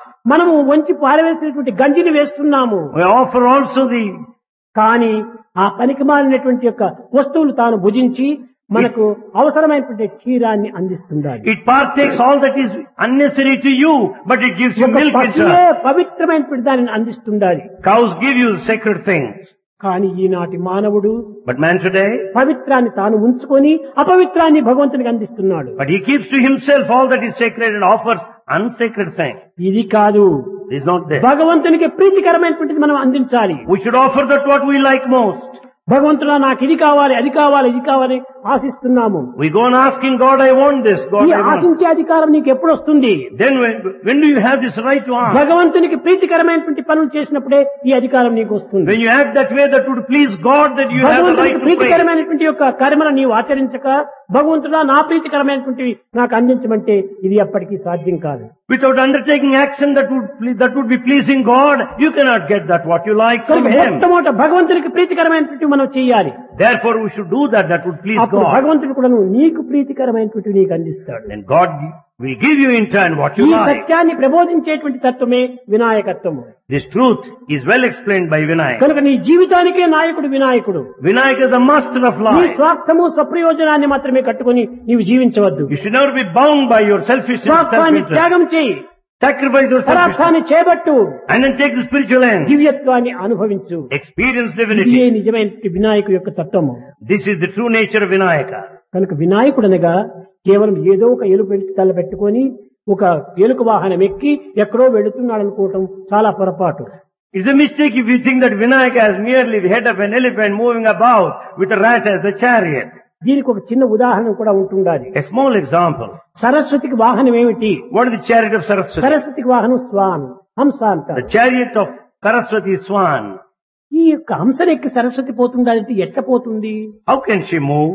మనము వంచి పారవేసినటువంటి గంజిని వేస్తున్నాము We offer also the, కానీ ఆ పనికి మాలినటువంటి యొక్క వస్తువులు తాను భుజించి మనకు అవసరమైనటువంటి క్షీరాన్ని అందిస్తుండాలి it partakes all that is unnecessary to you, but it gives you ఒక milk in పశువే turn. పవిత్రమైనటువంటి దానిని అందిస్తుండాలి Cows give you sacred things. కానీ ఈనాటి మానవుడు But man today, పవిత్రాన్ని తాను ఉంచుకొని అపవిత్రాన్ని భగవంతునికి అందిస్తున్నాడు but he keeps to himself all that is sacred and offers unsacred things. ఇది కాదు It is not there. భగవంతునికి ప్రీతికరమైనటువంటిది మనం అందించాలి We should offer that what we like most. భగవంతుడా నాకు ఇది కావాలి అది కావాలి ఇది కావాలి ఆశిస్తున్నాము We go on asking God, I want this, God, ఈ I want. ఆశించే అధికారం నీకు ఎప్పుడు వస్తుంది Then when, when do you have this right to ask? భగవంతునికి ప్రీతికరమైనటువంటి పనులు చేసినప్పుడే ఈ అధికారం నీకు వస్తుంది When you act that way, that would please God, that you have the భగవంతునికి right to pray. ప్రీతికరమైనటువంటి యొక్క కర్మను నీవు ఆచరించక భగవంతుడా నా ప్రీతికరమైనటువంటివి నాకు అందించమంటే ఇది ఎప్పటికీ సాధ్యం కాదు Without undertaking action that would ple- that would be pleasing God, you cannot get that what you like from కనుక Him. మొట్టమొదట భగవంతునికి ప్రీతికరమైనటువంటివి మనం చేయాలి Therefore, we should do that. That would please అప్పుడు God. భగవంతుడు కూడా నీకు ప్రీతికరమైనటువంటివి నీకు అందిస్తాడు Then God will give you in turn what ఈ you like. సత్యాన్ని ప్రబోధించేటువంటి తత్వమే వినాయకత్వము This truth is well explained by Vinayak. కనుక నీ జీవితానికే నాయకుడు వినాయకుడు Vinayak is the master of నీ life. స్వార్థము స్వప్రయోజనాన్ని మాత్రమే కట్టుకొని నీవు జీవించవద్దు You should never be bound by your selfishness, స్వార్థాన్ని self-interest. త్యాగం చేయి Sacrifice your selfishness పదార్థాన్ని చేపట్టు and then take the spiritual end. దివ్యత్వాన్ని అనుభవించు Experience ఇదే divinity. నిజమైన వినాయకుడు యొక్క తత్వము This is the true nature of Vinayaka. కనుక వినాయకుడు అనగా కేవలం ఏదో ఒక ఎలుక తల పెట్టుకొని ఒక ఎలుక వాహనం ఎక్కి ఎక్కడో వెళుతున్నాడు అనుకోవటం చాలా పొరపాటు It's a mistake if you think that Vinayaka is merely the head of an elephant moving about with a rat as the chariot. దీనికి ఒక చిన్న ఉదాహరణ కూడా ఉంటుండాలి A small example. సరస్వతికి వాహనం ఏమిటి What is the chariot of Saraswati? సరస్వతికి వాహనం స్వాన్ హంస The అంటారు chariot of Saraswati is Swan. ఈ యొక్క హంసను ఎక్కి సరస్వతి పోతుందంటే ఎట్లా పోతుంది How can she move?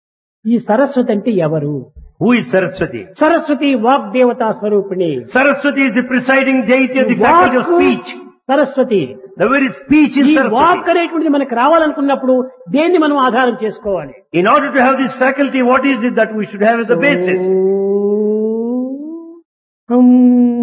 ఈ సరస్వతి అంటే ఎవరు Who is Saraswati? సరస్వతి వాగ్దేవతా స్వరూపిణి Saraswati is the presiding deity of the faculty of వాక్కు speech. Saraswati The very speech is ఈ వాక్ Saraswati. అనేటువంటిది మనకు రావాలనుకున్నప్పుడు దేన్ని మనం ఆధారం చేసుకోవాలి In order to have this faculty, what is it that we should have as the basis? హమ్.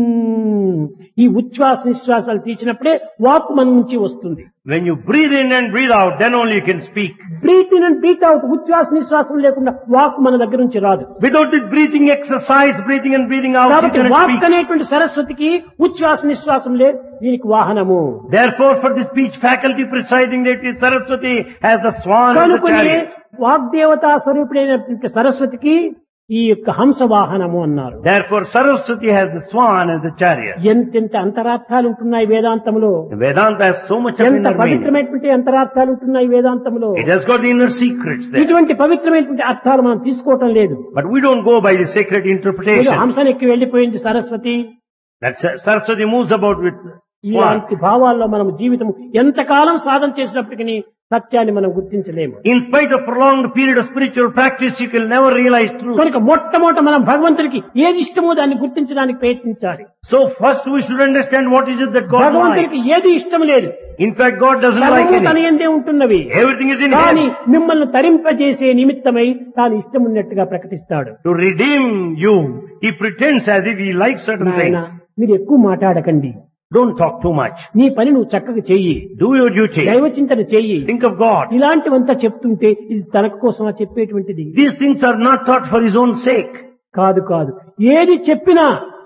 ఈ ఉచ్ఛ్వాస నిశ్వాసాలు తీసినప్పుడే వాక్ మన నుంచి వస్తుంది When you breathe in and breathe out, then only you can speak. Breathe in and breathe out ఉచ్ఛ్వాస నిశ్వాసం లేకుండా walk మన దగ్గర నుంచి రాదు Without this breathing exercise, breathing and breathing out, you కాబట్టి cannot వాక్ speak. అనేటువంటి సరస్వతికి ఉచ్ఛ్వాస నిశ్వాసం లేదు దీనికి వాహనము Therefore, for the speech faculty presiding deity, Saraswati has the swan and the కనుకొని chariot. వాగ్దేవతా స్వరూపుడైనటువంటి సరస్వతికి ఈ యొక్క హంస వాహనము అన్నారు Therefore, Saraswati has the swan and the chariot. ఎంతెంత అంతరార్థాలు ఉంటున్నాయి వేదాంతంలో Vedanta has so much of ఎంత inner meaning. పవిత్రమైనటువంటి అంతరార్థాలు ఉంటున్నాయి వేదాంతంలో It has got the inner secrets there. ఇటువంటి పవిత్రమైనటువంటి అర్థాలు మనం తీసుకోవటం లేదు But we don't go by the sacred ఏదో interpretation. హంసనెక్కి వెళ్లిపోయింది Saraswati That Sar- Saraswati moves about with swan. ఇలాంటి భావాల్లో మనం జీవితం ఎంతకాలం సాధన చేసినప్పటికీ సత్యాన్ని మనం గుర్తించలేము In spite of prolonged period of spiritual practice, you can never realize truth. కనుక మొట్టమొదట మనం భగవంతునికి ఏది ఇష్టమో దాన్ని గుర్తించడానికి ప్రయత్నించాలి So first we should understand what is it that God భగవంతునికి likes. ఏది ఇష్టం లేదు In fact, God doesn't like సర్వము తన anything. ఎందే ఉంటున్నవి Everything is in కానీ Him. మిమ్మల్ని తరింపజేసే నిమిత్తమై తాను ఇష్టం ఉన్నట్టుగా ప్రకటిస్తాడు To redeem you, He pretends as if He likes certain నాయన things. మీరు ఎక్కువ మాట్లాడకండి Don't talk too much. నీ పని నువ్వు చక్కగా చెయ్యి Do your duty. దైవ చింతన చెయ్యి Think of God. ఇలాంటివంతా చెప్తుంటే ఇది తనకు కోసమా చెప్పేటువంటిది These things are not taught for His own sake. కాదు కాదు ఏది చెప్పినా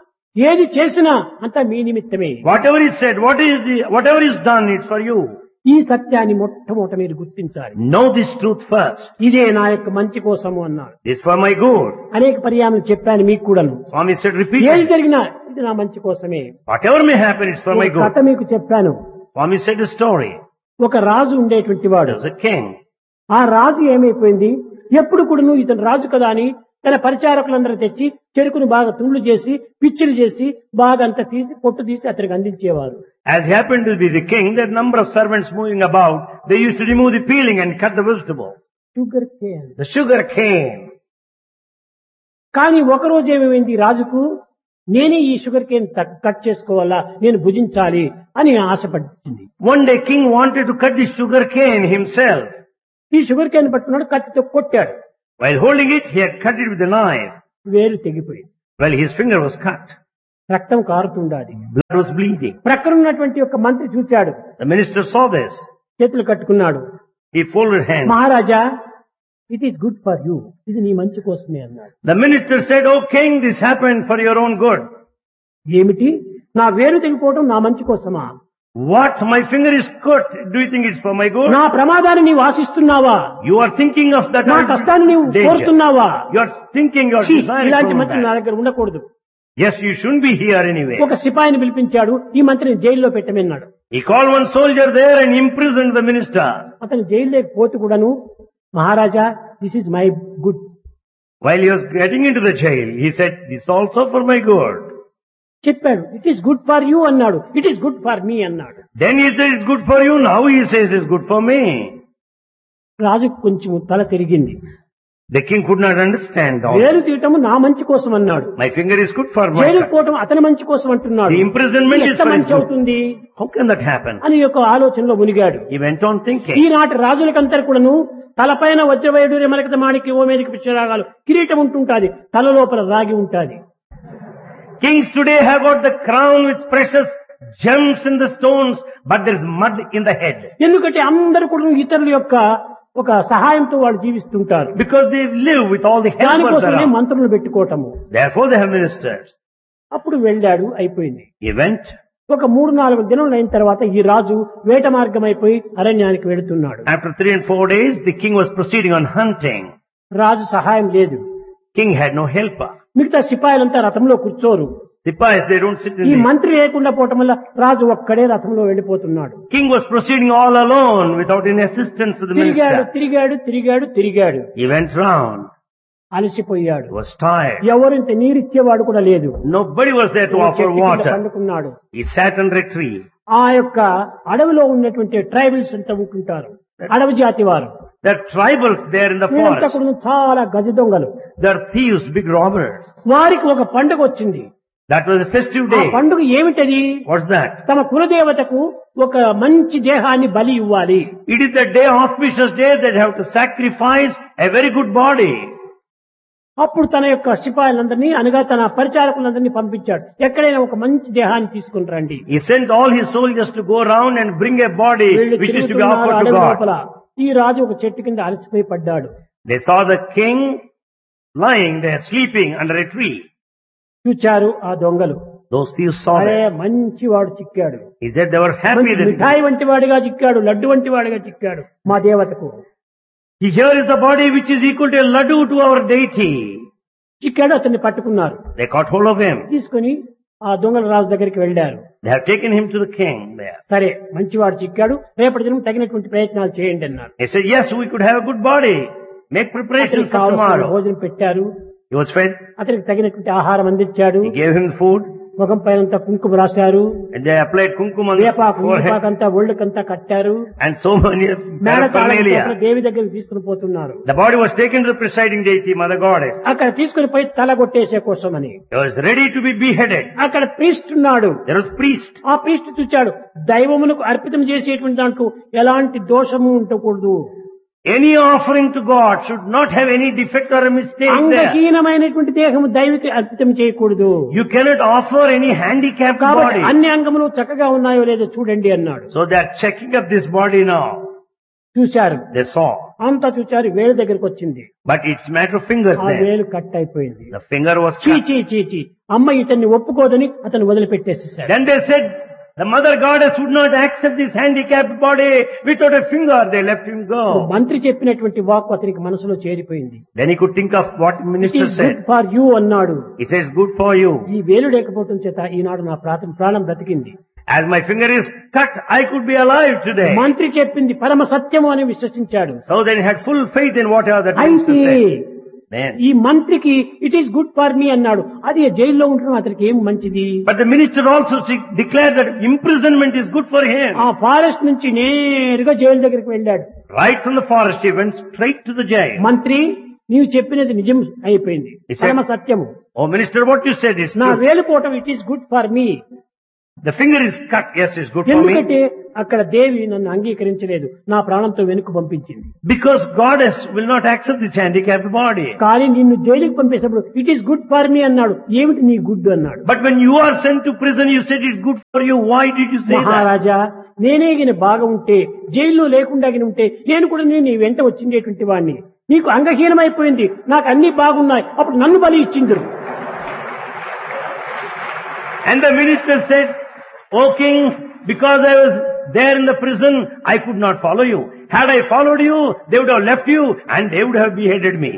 ఏది చేసినా అంతా మీ నిమిత్తమే Whatever is said, what is the, whatever is done, it's for you. ఈ సత్యాన్ని మొట్టమొదట మీరు గుర్తించాలి Know this truth first. ఇదే నా యొక్క మంచి కోసము అన్నాడు This for my good. అనేక పర్యాయం చెప్పాను మీకు కూడాను Swami said ఏది repeatedly. జరిగినా ఇది నా మంచి కోసమే Whatever may happen, it's for my ఒక కథ good. మీకు చెప్పాను Swami said a story. ఒక రాజు ఉండేటువంటి వాడు There was a king. ఆ రాజు ఏమైపోయింది ఎప్పుడు కూడా నువ్వు ఇతను రాజు కదా అని తన పరిచారకులందరూ తెచ్చి చెరుకును బాగా తుండ్లు చేసి పిచ్చిలు చేసి బాగా అంతా తీసి పొట్టు తీసి అతనికి అందించేవారు As he happened to be the king, there were number of servants moving about. They used to remove the peeling and cut the vegetable. Sugar cane The sugar cane. కానీ ఒకరోజు ఏమైంది రాజుకు నేనే ఈ షుగర్ కేన్ త- cut చేసుకోవాలా నేను భుజించాలి అని ఆశపడింది One day king wanted to cut the sugar cane himself. ఈ షుగర్ కేన్ పట్టుకున్నాడు కత్తితో కొట్టాడు While holding it, he had cut it with a knife. వేలు తెగిపోయింది Well, his finger was cut. రక్తం కారుతుండాది Blood was bleeding. ప్రక్కన ఉన్నటువంటి ఒక మంత్రి చూచాడు The minister saw this. చేతులు కట్టుకున్నాడు He folded hands. Maharaja it is good for you ఇది నీ మంచి కోసమే అన్నాడు The minister said, Oh king, this happened for your own good. ఏమిటి నా వేలు తెగిపోవడం నా మంచి కోసమా What? My finger is cut. Do you think it's for my good? నా ప్రమాదాన్ని నీవు ఆశిస్తున్నావా You are thinking of that నా కష్టాన్ని నీవు danger. కోరుతున్నావా You are thinking, you are ఛీ, desiring ఇలాంటి from మంత్రి నా that. దగ్గర ఉండకూడదు Yes, you shouldn't be here anyway. ఒక సిపాయిని పిలిపించాడు ఈ మంత్రిని జైల్లో పెట్టమన్నాడు He called one soldier there and imprisoned the minister. అతను జైల్లోకి పోతే కూడాను Maharaja this is my good While he was getting into the jail, he said, this is also for my good. చెప్పాడు it is good for you అన్నాడు it is good for me అన్నాడు Then he said, it's good for you. Now he says, it's good for me. రాజుకు కొంచెం తల తిరిగింది The king could not understand all వేలు this. తీయటము నా మంచి కోసం అన్నాడు My finger is good for my జైలుకు పోవటం అతని మంచి కోసం అంటున్నాడు The imprisonment ఇది is ఎట్లా for his మంచి good. అవుతుంది How can that happen? అని యొక్క ఆలోచనలో మునిగాడు He went on thinking. ఈనాటి రాజులకంతరు కూడాను తలపైన వజ్రవైడు రెమలకత మాణికి ఓ మీదకి పిచ్చరాగాలు కిరీటం ఉంటుంటాది తల లోపల రాగి ఉంటాది Kings today have got the crown with precious gems in the stones, but there is mud in the head. ఎందుకంటే అందరూ కూడా ఇతరుల యొక్క ఒక సహాయంతో వాళ్ళు జీవిస్తుంటారు Because they live with all the helpers దానికోసమే around. మంత్రులు పెట్టుకోవటము Therefore they have ministers. అప్పుడు వెళ్ళాడు అయిపోయింది He went. ఒక మూడు నాలుగు దినములు అయిన తర్వాత ఈ రాజు వేట మార్గం అయిపోయి అరణ్యానికి వెళుతున్నాడు After three and four days, the king was proceeding on hunting. రాజు సహాయం లేదు King had no helper. మిగతా సిపాయిలంతా రథంలో కూర్చోరు Sipais, they don't sit ఈ in the... మంత్రి లేకుండా పోవటం వల్ల రాజు ఒక్కడే రథంలో వెళ్ళిపోతున్నాడు King was proceeding all alone without any assistance to the తిరిగాడు minister. తిరిగాడు తిరిగాడు తిరిగాడు He went round. అలసిపోయాడు He was tired. ఎవరు ఇంత నీరిచ్చేవాడు కూడా లేదు Nobody was there to offer చెట్టు కింద water. పండుకున్నాడు He sat under a tree. ఆ యొక్క అడవిలో ఉన్నటువంటి ట్రైబల్స్ అంతా ఉంటుంటారు అడవి జాతి వారు There are tribals there in the వీరంతా forest. కూడా చాలా గజ దొంగలు There are thieves, big robbers. వారికి ఒక పండుగ వచ్చింది That was a festive ఆ day. పండుగ ఏమిటది What's that? తమ కులదేవతకు ఒక మంచి దేహాన్ని బలి ఇవ్వాలి It is the day, auspicious day, that they have to sacrifice a very good body. అప్పుడు తన యొక్క సిపాయిలందరినీ అనగా తన పరిచారకులందరినీ పంపించాడు ఎక్కడైనా ఒక మంచి దేహాన్ని తీసుకుని రండి He sent all his soldiers to go around and bring a body వీళ్ళు which is to be తిరుగుతున్నారు offered to అడవి God. లోపల ఈ రాజు ఒక చెట్టు కింద అలసిపోయి పడ్డాడు They saw the king lying there, sleeping under a tree. చూచారు ఆ దొంగలు Those thieves saw అరే this. మంచి వాడు చిక్కాడు He said they were happy మంచి that మిఠాయి వంటి వాడిగా చిక్కాడు లడ్డు వంటి వాడిగా చిక్కాడు మా దేవతకు he, here is the body which is equal to a laddu to our deity. చిక్కాడు అతన్ని పట్టుకున్నారు They caught hold of him. తీసుకొని ఆ దొంగల రాజు దగ్గరికి వెళ్ళారు They have taken him to the king there. సరే మంచివాడు చిక్కాడు రేపటి దినం తగినటువంటి ప్రయత్నాలు చేయండి అన్నారు He said, yes, we could have a good body. Make preparations అతనికి for కావలసిన tomorrow. భోజనం పెట్టారు He was fed. అతనికి తగినటువంటి ఆహారం అందించాడు He gave him food. ముఖం పైనంతా కుంకుమ రాశారు And they applied kumkum on the వేపాకు forehead. వేపాకంతా ఒళ్ళకంతా కట్టారు And so many మేడ paraphernalia. దేవి దగ్గరికి తీసుకుని పోతున్నారు The body was taken to the presiding deity, Mother Goddess. అక్కడ తీసుకుని పోయి తల కొట్టేసే కోసమని He was ready to be beheaded. అక్కడ ప్రీస్ట్ ఉన్నాడు There was priest. ఆ ప్రీస్ట్ చూచాడు దైవమునకు అర్పితం చేసేటువంటి దాంట్లో ఎలాంటి దోషము ఉండకూడదు Any offering to God should not have any defect or a mistake there. అంగహీనమైనటువంటి దేహము దైవకి అర్పితం చేయకూడదు You cannot offer any handicapped కాబట్టి body. అన్ని అంగములు చక్కగా ఉన్నాయో లేదో చూడండి అన్నాడు So they are checking up this body now. చూశారు They saw. అంతా చూచారు వేలు దగ్గరికి వచ్చింది But it's matter of fingers ఆ there. వేలు కట్ అయిపోయింది The finger was చీ cut. చీ చీ చీ అమ్మ ఇతన్ని ఒప్పుకోదని అతను వదిలిపెట్టేసేసాడు Then they said, the mother goddess would not accept this handicapped body without a finger. They left him go. మంత్రి చెప్పినటువంటి వాక్ అతనికి మనసులో చేరిపోయింది Then he could think of what minister good said. For you అన్నాడు He says, good for you. ఈ వేలు లేకపోవటం చేత ఈనాడు నా ప్రాతం ప్రాణం బ్రతికింది As my finger is cut, I could be alive today. మంత్రి చెప్పింది పరమ సత్యము అని విశ్వసించాడు So then he had full faith in whatever that అయితే minister said. Then, ఈ మంత్రికి it is good for me అన్నాడు అది జైల్లో ఉండడం అతనికి ఏం మంచిది but the minister also se- declared that imprisonment is good for him. ఆ ఫారెస్ట్ నుంచి నేరుగా జైలు దగ్గరికి వెళ్ళాడు Right from the forest, he went straight to the jail. మంత్రి నీవు చెప్పినది నిజం అయిపోయింది He said- పరమ సత్యము Oh minister, what you said is నా true. వేలుపోవటం it is good for me The finger is cut. Yes, it's good for me. ఎందుకంటే అక్కడ దేవి నన్ను అంగీకరించలేదు నా ప్రాణంతో వెనుక పంపించింది Because goddess will not accept this handicapped body. కానీ నిన్ను జైలుకి పంపేసినప్పుడు it is good for me అన్నాడు ఏమిటి నీ గుడ్ అన్నాడు But when you are sent to prison, you said it's good for you. Why did you say that? మహారాజా నేనే గిన బాగా ఉంటే జైల్లో లేకుండా గిన ఉంటే నేను కూడా నేను నీ వెంట వచ్చిండేటువంటి వాడిని నీకు అంగహీనమైపోయింది నాకు అన్ని బాగున్నాయి అప్పుడు నన్ను బలి ఇచ్చిందరు And the minister said, O king, because I was there in the prison, I could not follow you. Had I followed you, they would have left you and they would have beheaded me.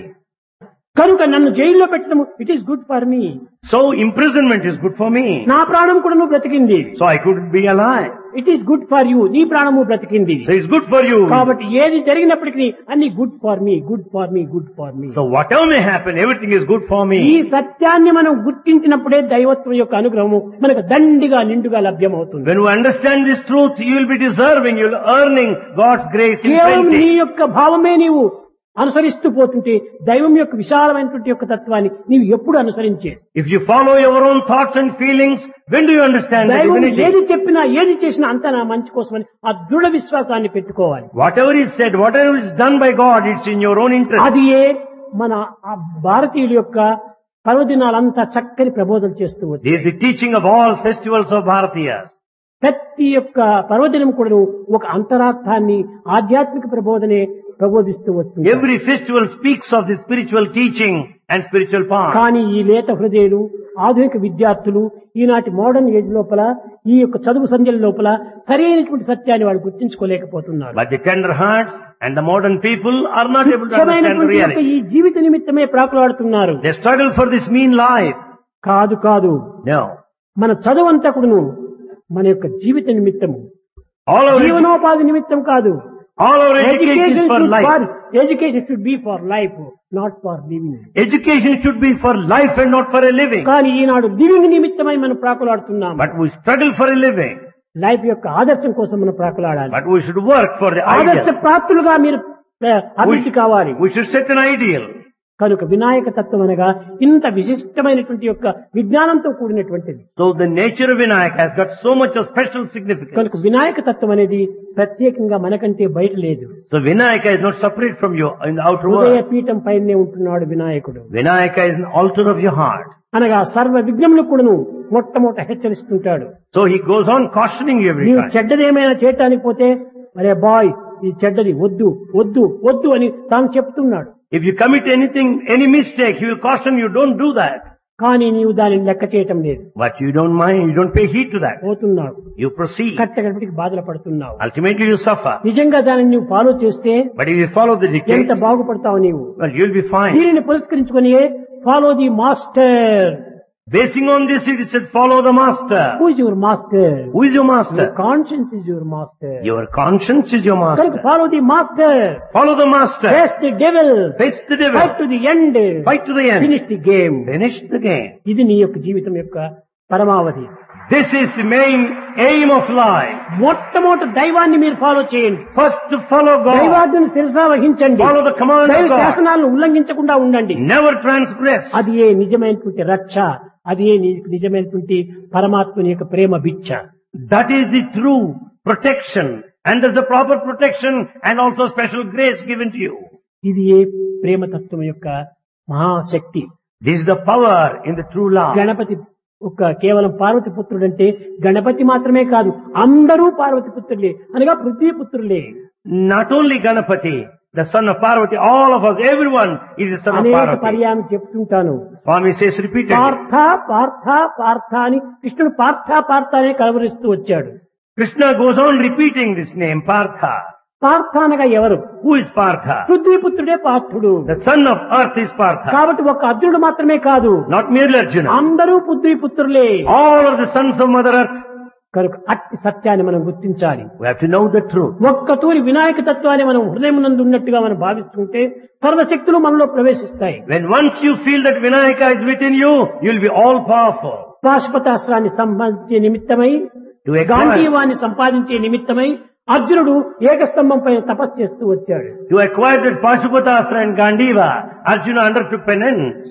కనుక నన్ను జైల్లో పెట్టడం it is good for me So imprisonment is good for me. నా ప్రాణం కూడా నువ్వు బ్రతికింది So I could be alive. It is good for you నీ ప్రాణము బ్రతికింది So it's good for you. కాబట్టి ఏది జరిగినప్పటికీ అన్ని good for me good for me good for me So whatever may happen, everything is good for ఈ me. సత్యాన్ని మనం గుర్తించినప్పుడే దైవత్వం యొక్క అనుగ్రహము మనకు దండిగా నిండుగా లభ్యమవుతుంది When you understand this truth, you will be deserving, you will be earning God's grace in కేవలం నీ plenty. యొక్క భావమే నీవు అనుసరిస్తూ పోతుంటే దైవం యొక్క విశాలమైనటువంటి యొక్క తత్వాన్ని నీవు ఎప్పుడు అనుసరించే If you follow your own thoughts and feelings, when do you understand the దైవం divinity? ఏది చెప్పినా ఏది చేసినా అంతా నా మంచి కోసమని ఆ దృఢ విశ్వాసాన్ని పెట్టుకోవాలి Whatever is said, whatever is done by God, it's in your own interest. అది ఏ మన ఆ భారతీయుల యొక్క పర్వదినాలంతా చక్కని ప్రబోధన చేస్తూ వచ్చాయి This is the teaching of all festivals of Bharatiyas. ప్రతి యొక్క పర్వదినం కూడా ఒక అంతరార్థాన్ని ఆధ్యాత్మిక ప్రబోధనే ప్రబోధిస్తూ వస్తుంది Every festival speaks of the spiritual teaching and spiritual path. కానీ ఈ లేత హృదయులు ఆధునిక విద్యార్థులు ఈనాటి మోడర్న్ ఏజ్ లోపల ఈ యొక్క చదువు సంధ్యల లోపల సరైనటువంటి సత్యాన్ని వాళ్ళు గుర్తించుకోలేకపోతున్నారు But the tender hearts and the modern people are not able to understand the ముఖ్యమైనటువంటి యొక్క reality. ఈ జీవిత నిమిత్తమే ప్రాకులాడుతున్నారు They struggle for this mean life. కాదు కాదు No. మన చదువంతా కూడాను మన యొక్క జీవిత నిమిత్తము All our, edu- జీవనోపాధి నిమిత్తం కాదు all our education is for life. Education should be for life not for living Education should be for life and not for a living. కానీ ఈనాడు లివింగ్ నిమిత్తమై మనం ప్రాకులాడుతున్నాం But we struggle for a living. Life యొక్క ఆదర్శం కోసం మనం ప్రాకులాడాలి But we should work for the ఆదర్శ ideal. ప్రాప్తులుగా మీరు ప్ర- అభివృద్ధి కావాలి We should set an ideal. కనుక వినాయక తత్వం అనగా ఇంత విశిష్టమైనటువంటి యొక్క విజ్ఞానంతో కూడినటువంటిది So the nature of Vinayak has got so much of special significance. కనుక వినాయక తత్వం అనేది ప్రత్యేకంగా మనకంటే బయట లేదు So Vinayaka is not separate from you in the outer హృదయ world. పీఠం పైనే ఉంటున్నాడు వినాయకుడు Vinayaka is an altar of your heart. అనగా సర్వ విఘ్నములు కూడాను మొట్టమొదట హెచ్చరిస్తుంటాడు So he goes on cautioning you every నీవు time. చెడ్డదేమైనా చేయటానికి పోతే అరే బాయ్ ఈ చెడ్డది వద్దు వద్దు వద్దు అని తాను చెప్తున్నాడు If you commit anything, any mistake, he will caution you, don't do that. కానీ నీవు దానిని లెక్క చేయటం లేదు But you don't mind, you don't pay heed to that. పోతున్నావు You proceed. కట్టగడపటికి బాధలు పడుతున్నావు Ultimately you suffer. నిజంగా దానిని నువ్వు ఫాలో చేస్తే But if you follow the ఎంత dictates, బాగుపడతావు నీవు well, you'll be fine. దీనిని పురస్కరించుకొని follow the master Basing on this, it is said, follow the master. Who is your master Who is your master? Conscience is your master Your conscience is your కనుక master. Follow the master Follow the master. Face the devil Face the fight devil. To the end Fight to the end. Finish the game Finish the game. ఇది నీ యొక్క జీవితం యొక్క పరమావధి This is the main aim of life. మొట్టమొదటి దైవాన్ని మీరు follow చేయండి First to follow God. దైవాజ్ఞను శిరసా వహించండి Follow the command దైవ of God. శాసనాలను ఉల్లంఘించకుండా ఉండండి Never transgress. అది ఏ నిజమైనటువంటి రక్ష అది ఏ ని- నిజమైనటువంటి పరమాత్మని యొక్క ప్రేమ భిక్ష That is the true protection. And there's the proper protection and also special grace given to you. ఇది ఏ ప్రేమతత్వం యొక్క మహాశక్తి This is the power in the true love. Ganapati ఒక కేవలం పార్వతి పుత్రుడంటే గణపతి మాత్రమే కాదు అందరూ పార్వతి పుత్రులే అనగా Prithvi పుత్రులే Not only Ganapati, the son of Parvati, all of us, everyone is the son of అనేక Parvati. పర్యాయం చెప్తుంటాను Swami says repeatedly. Partha Partha Partha అని కృష్ణుడు పార్థ పార్థ అని కలవరిస్తూ వచ్చాడు Krishna goes on repeating this name, Partha. Partha అనగా ఎవరు Who is Partha? పృథ్వీపుత్రుడే పార్థుడు The son of earth is Partha. కాబట్టి ఒక అర్జునుడు మాత్రమే కాదు Not merely Arjuna. అందరూ పృథ్వీపుత్రులే All are the sons of Mother Earth. కనుక అట్టి సత్యాన్ని మనం గుర్తించాలి We have to know the truth. ఒక్క తూరి వినాయక తత్వాన్ని మనం హృదయం నందు ఉన్నట్టుగా మనం భావిస్తుంటే సర్వశక్తులు మనలో ప్రవేశిస్తాయి When once you feel that Vinayaka is within you, you will be all powerful. పాశుపతాస్త్రాన్ని సంపాదించే నిమిత్తమై To acquire, గాంధీవాన్ని సంపాదించే నిమిత్తమై అర్జునుడు ఏకస్తంభం పైన తపస్సు చేస్తూ వచ్చాడు to acquire that Pashupatastra and Gandiva, Arjuna undertook penance.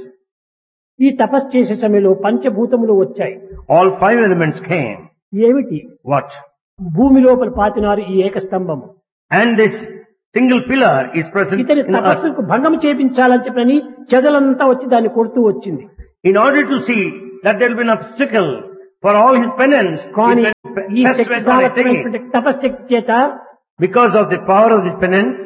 ఈ తపస్సు చేసే సమయంలో పంచభూతములు వచ్చాయి All five elements came. ఏమిటి What? భూమి లోపల పాతినారు ఈ ఏకస్తంభము And this single pillar is present ఇతని in earth. తపస్సుకు భంగం చేపించాలని చెప్పని చెదలంతా వచ్చి దాన్ని కొడుతూ వచ్చింది In order to see that there will be an obstacle for all his penance, కానీ he ఈ first Shakti went on attacking it. సామర్థ్యమైనటువంటి తపశ్శక్తి చేత Because of the power of this penance,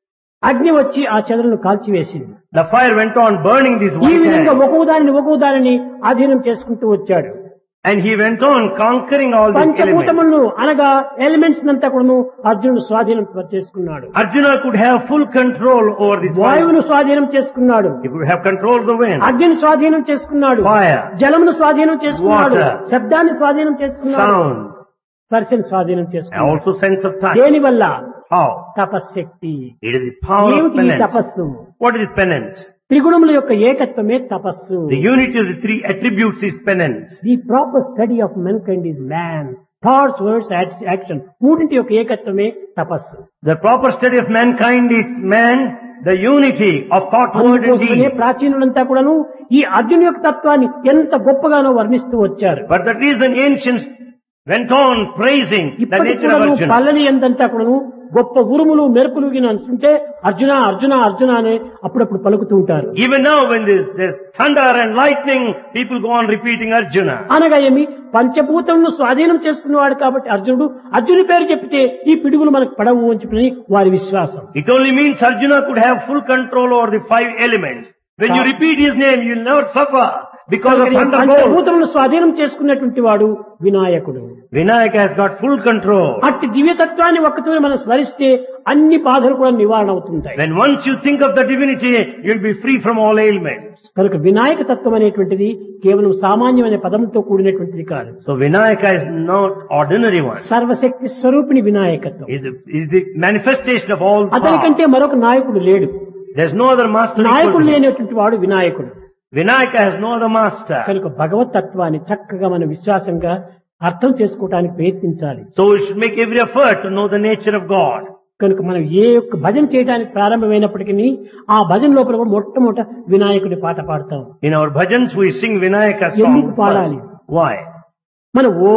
అగ్ని వచ్చి ఆ చెదలను కాల్చివేసింది the fire went on burning these ఈ white విధంగా hands. ఒక దానిని ఒక దానిని అధీనం చేసుకుంటూ వచ్చాడు And he went on conquering all these elements. పంచభూతములను అనగా ఎలిమెంట్స్ అంతా కూడా అర్జునుడు స్వాధీనం చేసుకున్నాడు Arjuna could have full control over this fire. వాయువును స్వాధీనం చేసుకున్నాడు He could have control of the wind, అగ్నిని స్వాధీనం చేసుకున్నాడు fire, జలమును స్వాధీనం చేసుకున్నాడు Water. శబ్దాన్ని స్వాధీనం చేసుకున్నాడు sound, స్పర్శను స్వాధీనం and చేసుకున్నాడు also sense of touch. దేని వల్ల How? తపశ్శక్తి It is the power of ఏమిటి ఈ penance. తపస్సు What is this penance? త్రిగుణముల యొక్క ఏకత్వమే తపస్సు The unity of the three attributes is penance. The proper study of mankind is man thoughts words action మూడింటి యొక్క ఏకత్వమే తపస్సు The proper study of mankind is man, the unity of thought, word and అందుకోసమే deed. ప్రాచీనులంతా కూడాను ఈ అర్జున్ యొక్క తత్వాన్ని ఎంత గొప్పగానో వర్ణిస్తూ వచ్చారు For that reason ancients went on praising the ఇప్పటికి nature of కూడాను Arjuna. పల్లని ఎంతంతా కూడాను గొప్ప ఉరుములు మెరుపులు గిన అంటుంటే అర్జున అర్జున అర్జున అని అప్పుడప్పుడు పలుకుతూ ఉంటారు Even now when there's, there's thunder and lightning, people go on repeating Arjuna. అనగా ఏమి పంచభూతములను స్వాధీనం చేసుకున్నవాడు కాబట్టి అర్జునుడు అర్జుని పేరు చెప్తే ఈ పిడుగులు మనకు పడవు అని చెప్పి వారి విశ్వాసం It only means Arjuna could have full control over the five elements. When you repeat his name, you'll never suffer because of thunderbolt. పంచభూతములను స్వాధీనం చేసుకున్నటువంటి వాడు వినాయకుడు Vinayaka has got full control. అట్టి దివ్యతత్వాన్ని ఒక్కతో మనం స్మరిస్తే అన్ని బాధలు కూడా నివారణ అవుతుంటాయి When once you think of the divinity, you'll be free from all ailments. కనుక వినాయక తత్వం అనేటువంటిది కేవలం సామాన్యమైన పదంతో కూడినటువంటిది కాదు So Vinayaka is not ordinary one. సర్వశక్తి స్వరూపిణి వినాయకత్వం Is the, is the manifestation of all power. అతనికంటే మరొక నాయకుడు లేడు There's no other master. equal నాయకుడు to him. లేనటువంటి వాడు వినాయకుడు Vinayaka has no other master. కనుక భగవత్ తత్వాన్ని చక్కగా మన విశ్వాసంగా అర్థం చేసుకోవడానికి ప్రయత్నించాలి So we should make every effort to know the nature of God. కనుక మనం ఏ యొక్క భజన చేయడానికి ప్రారంభమైనప్పటికీ ఆ భజన లోపల కూడా మొట్టమొదట వినాయకుడి పాట పాడతాం In our bhajans, we sing Vinayaka song. ఎందుకు పాడాలి? first. Why? మనం ఓ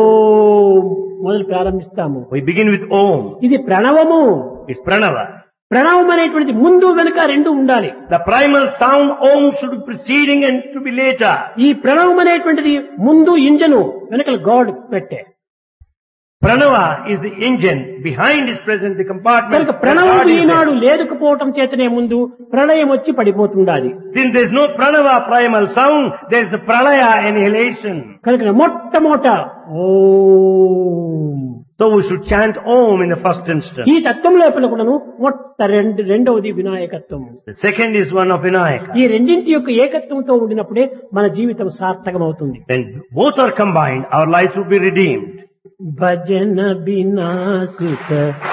మొదలు ప్రారంభిస్తాము We begin with Om. ఇది ప్రణవము It's Pranava. ప్రణవం అనేటువంటిది ముందు వెనుక రెండు ఉండాలి The primal sound Om should be preceding and to be later. ఈ ప్రణవం అనేటువంటిది ముందు ఇంజను వెనకల గాడ్ పెట్టే Pranava is the engine. Behind is present the compartment. కనుక where ప్రణవం God is there. ఈనాడు లేదుకపోవటం చేతనే ముందు ప్రళయం వచ్చి పడిపోతుండాలి Since there is no Pranava primal sound, there is a Pralaya annihilation. కనుక మొట్టమొదట ఓం So we should chant Om in the first instance. ఈ తత్వం లోపల కూడాను మొట్ట రెండు రెండవది వినాయకత్వం The second is one of Vinayaka. ఈ రెండింటి యొక్క ఏకత్వంతో ఉండినప్పుడే మన జీవితం సార్థకమవుతుంది When both are combined, our lives will be redeemed. భజన బినా సుఖ